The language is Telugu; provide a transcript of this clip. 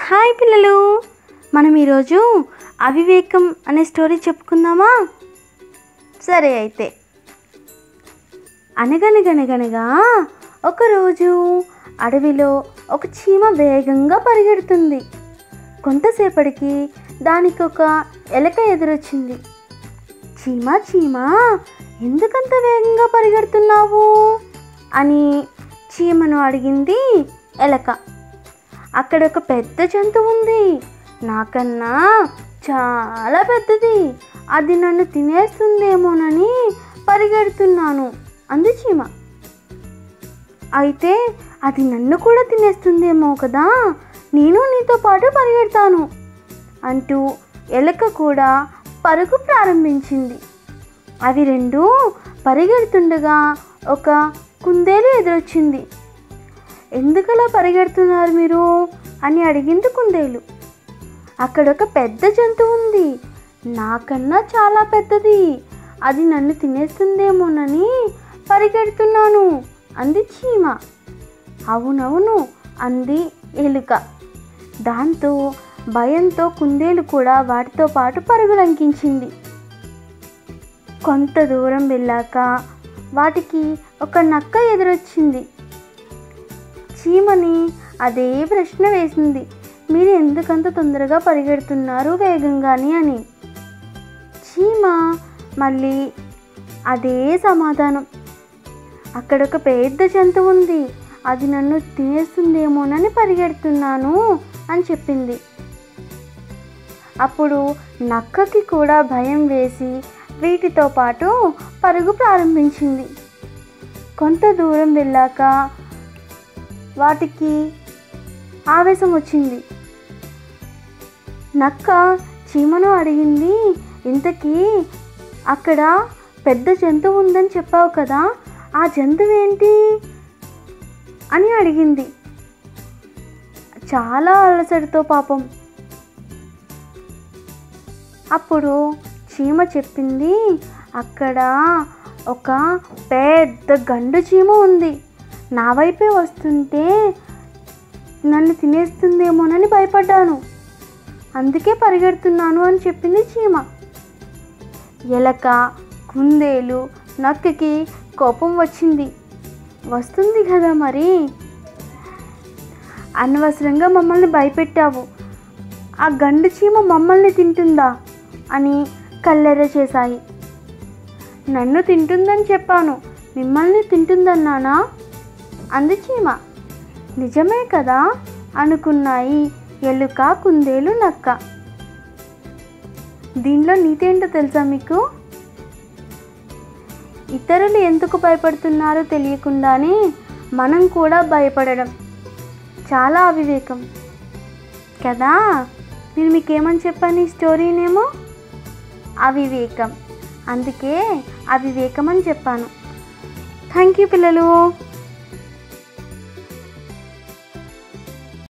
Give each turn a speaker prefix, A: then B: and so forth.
A: హాయ్ పిల్లలు మనం ఈరోజు అవివేకం అనే స్టోరీ చెప్పుకుందామా సరే అయితే అనగనగనగనగా ఒకరోజు అడవిలో ఒక చీమ వేగంగా పరిగెడుతుంది కొంతసేపటికి దానికి ఒక ఎలక ఎదురొచ్చింది చీమ చీమ ఎందుకంత వేగంగా పరిగెడుతున్నావు అని చీమను అడిగింది ఎలక అక్కడ ఒక పెద్ద జంతువు ఉంది నాకన్నా చాలా పెద్దది అది నన్ను తినేస్తుందేమోనని పరిగెడుతున్నాను అంది చీమ అయితే అది నన్ను కూడా తినేస్తుందేమో కదా నేను నీతో పాటు పరిగెడతాను అంటూ ఎలక కూడా పరుగు ప్రారంభించింది అవి రెండు పరిగెడుతుండగా ఒక కుందేలు ఎదురొచ్చింది ఎందుకలా పరిగెడుతున్నారు మీరు అని అడిగింది కుందేలు అక్కడ ఒక పెద్ద జంతువు ఉంది నాకన్నా చాలా పెద్దది అది నన్ను తినేస్తుందేమోనని పరిగెడుతున్నాను అంది చీమ అవునవును అంది ఎలుక దాంతో భయంతో కుందేలు కూడా వాటితో పాటు పరుగులంకించింది కొంత దూరం వెళ్ళాక వాటికి ఒక నక్క ఎదురొచ్చింది చీమని అదే ప్రశ్న వేసింది మీరు ఎందుకంత తొందరగా పరిగెడుతున్నారు వేగంగాని అని చీమ మళ్ళీ అదే సమాధానం అక్కడ ఒక పెద్ద జంతువు ఉంది అది నన్ను తినేస్తుందేమోనని పరిగెడుతున్నాను అని చెప్పింది అప్పుడు నక్కకి కూడా భయం వేసి వీటితో పాటు పరుగు ప్రారంభించింది కొంత దూరం వెళ్ళాక వాటికి ఆవేశం వచ్చింది నక్క చీమను అడిగింది ఇంతకీ అక్కడ పెద్ద జంతువు ఉందని చెప్పావు కదా ఆ జంతువు ఏంటి అని అడిగింది చాలా అలసటతో పాపం అప్పుడు చీమ చెప్పింది అక్కడ ఒక పెద్ద గండు చీమ ఉంది నా వైపే వస్తుంటే నన్ను తినేస్తుందేమోనని భయపడ్డాను అందుకే పరిగెడుతున్నాను అని చెప్పింది చీమ ఎలక కుందేలు నక్కకి కోపం వచ్చింది వస్తుంది కదా మరి అనవసరంగా మమ్మల్ని భయపెట్టావు ఆ గండు చీమ మమ్మల్ని తింటుందా అని కల్లెర చేశాయి నన్ను తింటుందని చెప్పాను మిమ్మల్ని తింటుందన్నానా అంది చీమ నిజమే కదా అనుకున్నాయి ఎలుక కుందేలు నక్క దీనిలో నీతి ఏంటో తెలుసా మీకు ఇతరులు ఎందుకు భయపడుతున్నారో తెలియకుండానే మనం కూడా భయపడడం చాలా అవివేకం కదా నేను మీకేమని చెప్పాను ఈ స్టోరీనేమో అవివేకం అందుకే అవివేకం అని చెప్పాను థ్యాంక్ యూ పిల్లలు